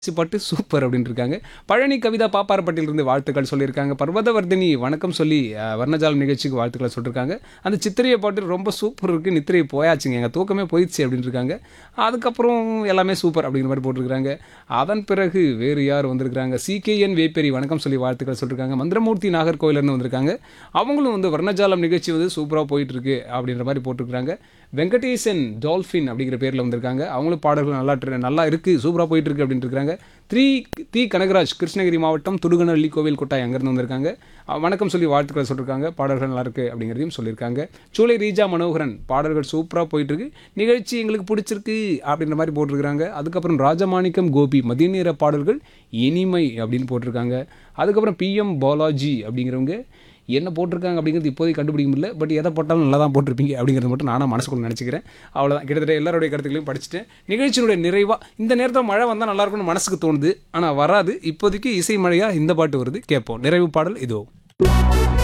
C பாட்டு super அப்படின்னு இருக்காங்க பழனி கவிதா பாப்பாரப்பட்டியிலிருந்து வாழ்த்துக்கள் சொல்லியிருக்காங்க பர்வதவர்தினி வணக்கம் சொல்லி அஹ், வர்ணஜாலம் நிகழ்ச்சிக்கு வாழ்த்துக்களை சொல்லியிருக்காங்க அந்த சித்திரையை பாட்டு ரொம்ப சூப்பர் இருக்குது நித்திரை போயாச்சுங்க எங்கள் தூக்கமே போயிடுச்சு அப்படின்னு இருக்காங்க அதுக்கப்புறம் எல்லாமே சூப்பர் அப்படிங்கிற மாதிரி போட்டிருக்காங்க அதன் பிறகு வேறு யார் வந்திருக்காங்க சிகேஎன் வேப்பேரி வணக்கம் சொல்லி வாழ்த்துக்கள் சொல்லியிருக்காங்க மந்திரமூர்த்தி நாகர்கோயிலர்னு வந்திருக்காங்க அவங்களும் வந்து வர்ணஜாலம் நிகழ்ச்சி வந்து சூப்பராக போயிட்டு இருக்கு அப்படின்ற மாதிரி போட்டிருக்காங்க வெங்கடேசன் டால்ஃபின் அப்படிங்கிற பேரில் வந்திருக்காங்க அவங்களும் பாடல்கள் நல்லா ட்ரெ- நல்லா இருக்குது சூப்பராக போயிட்டு இருக்கு அப்படின்னு இருக்காங்க த்ரீ தி கனகராஜ் கிருஷ்ணகிரி மாவட்டம் துடுகனள்ளி கோவில் கொட்டாய் அங்கேருந்து வந்திருக்காங்க அஹ் வணக்கம் சொல்லி வாழ்த்துக்களை சொல்லியிருக்காங்க பாடல்கள் நல்லா இருக்கு அப்படிங்கிறதையும் சொல்லியிருக்காங்க சூளை ரீஜா மனோகரன் பாடல்கள் சூப்பராக போயிட்டு இருக்கு நிகழ்ச்சி எங்களுக்கு பிடிச்சிருக்கு அப்படின்ற மாதிரி போட்டிருக்காங்க அதுக்கப்புறம் ராஜமாணிக்கம் கோபி மதிய நேர பாடல்கள் இனிமை அப்படின்னு போட்டிருக்காங்க அதுக்கப்புறம் பிஎம் பாலாஜி அப்படிங்கிறவங்க என்ன போட்டிருக்காங்க அப்படிங்கிறது இப்போதைக்கு கண்டுபிடிக்க முடியல பட் எதை போட்டாலும் நல்லா தான் போட்டிருப்பீங்க அப்படிங்கிறது மட்டும் நானும் மனசுக்குள்ள நினச்சிக்கிறேன் அவ்வளோதான் கிட்டத்தட்ட எல்லாருடைய கருத்துக்களையும் படிச்சுட்டேன் நிகழ்ச்சியினுடைய நிறைவாக இந்த நேரத்தில் மழை வந்தால் நல்லா இருக்கும்னு மனசுக்கு தோணுது ஆனால் வராது இப்போதைக்கு இசை மழையாக இந்த பாட்டு வருது கேட்போம் நிறைவு பாடல் இதோ